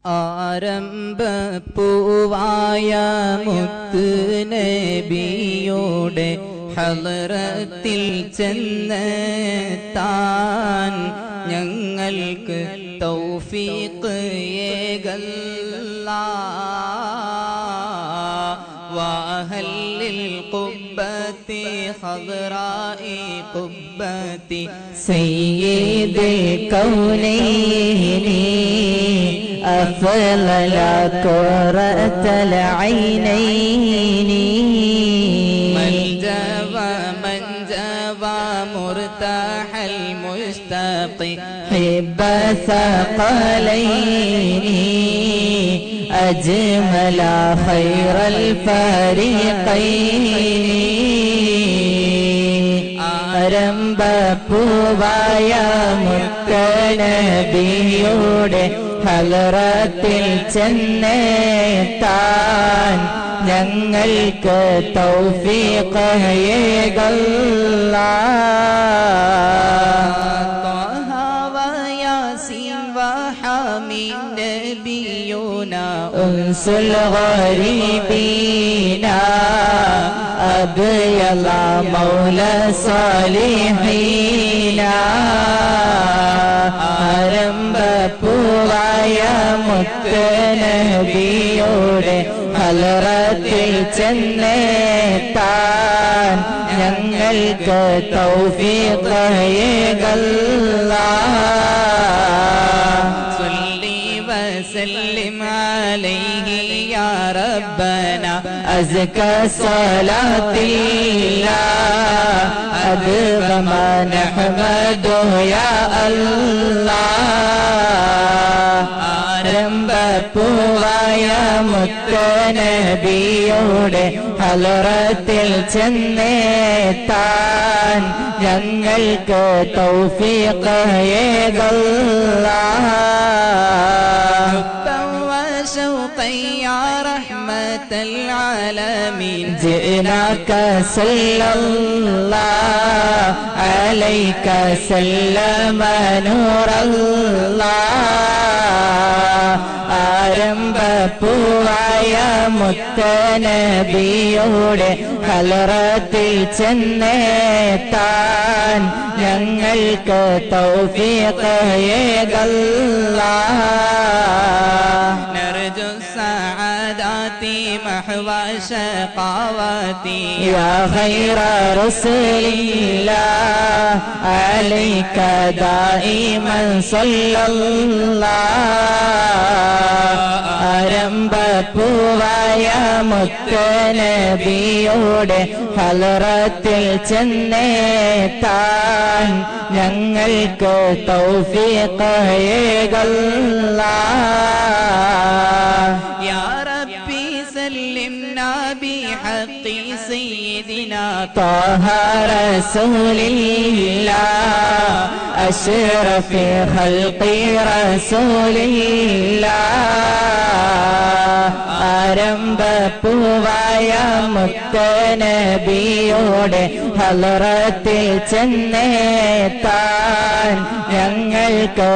ആരംഭപ്പൂവായ മുത്ത് നബിയോടെ ഹലറത്തിൽ ചെന്ന് താൻ ഞങ്ങൾക്ക് തൗഫീഖ് ഏകല്ല وأهل القبة خضراء قبة سيد الكونين أفضل قرة العينين من جوى من جوى مرتاح المشتاق حب ثقلين أجمل خير الفريقين ആരംഭപ്പൂവായ മുത്തനബിയുടെ ഹലറത്തിൽ ചെന്നെത്താൻ ഞങ്ങൾക്ക് തൗഫീഖയേകല്ല طه وياسين وحامين نبينا أنس الغريبين أبيض مولى صالحين ആരംഭപ്പൂവായ മുത്തനബിയോടെ ഹലറത്തിൽ ചെന്നെത്താൻ ഞങ്ങൾക്ക് തൗഫീഖയേകല്ല صلي وسلم عليه يا ربنا أزكى صلاة الله أدغ ما نحمده يا الله ആരംഭപ്പൂവായ മുത്തനബിയോടെ ഹലറത്തിൽ ചെന്നെത്താൻ ഞങ്ങൾക്ക് തൗഫീഖയേകല്ല حبا وشوقا يا رحمة العالمين جئناك صلى الله عليك سلم نور الله ആരംഭപ്പൂവായ മുത്തനബിയോടെ ഹലറത്തിൽ ചെന്നെത്താൻ ഞങ്ങൾക്ക് തൗഫീഖയേകല്ല نرجو السعادات محو شقاواتي يا خير رسل الله عليك دائما صلى الله ആരംഭപ്പൂവായ മുത്തനബിയോടെ ഹലറത്തിൽ ചെന്നെത്താൻ ഞങ്ങൾക്ക് തൗഫീഖയേകല്ല يا ربي سلمنا بحق سيدنا طه رسول الله أشرف خلق رسول الله ആരംഭപ്പൂവായ മുത്തനബിയോടെ ഹലറത്തിൽ ചെന്നെത്താൻ ഞങ്ങൾക്ക്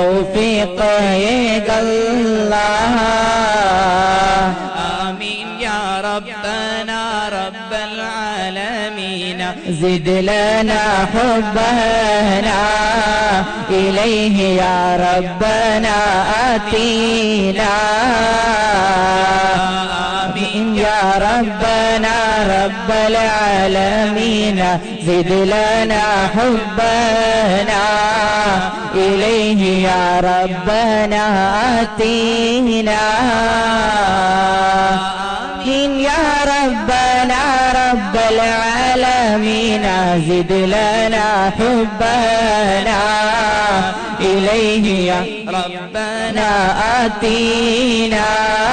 തൗഫീഖയേകല്ല آمين يا ربنا رب العالمين زد لنا حبنا إليه يا ربنا آتينا آمين يا ربنا رب العالمين زد لنا حبنا إليه يا ربنا آتينا آمين يا ربنا رب العالمين زد لنا حبنا إليه يا ربنا آتينا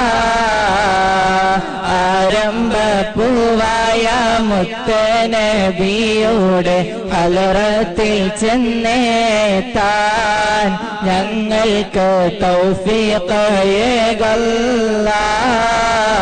ആരംഭപ്പൂവായ മുത്തനബിയോടെ ഹലറത്തിൽ ചെന്നെത്താൻ ഞങ്ങൾക്ക് തൗഫീഖയേകല്ല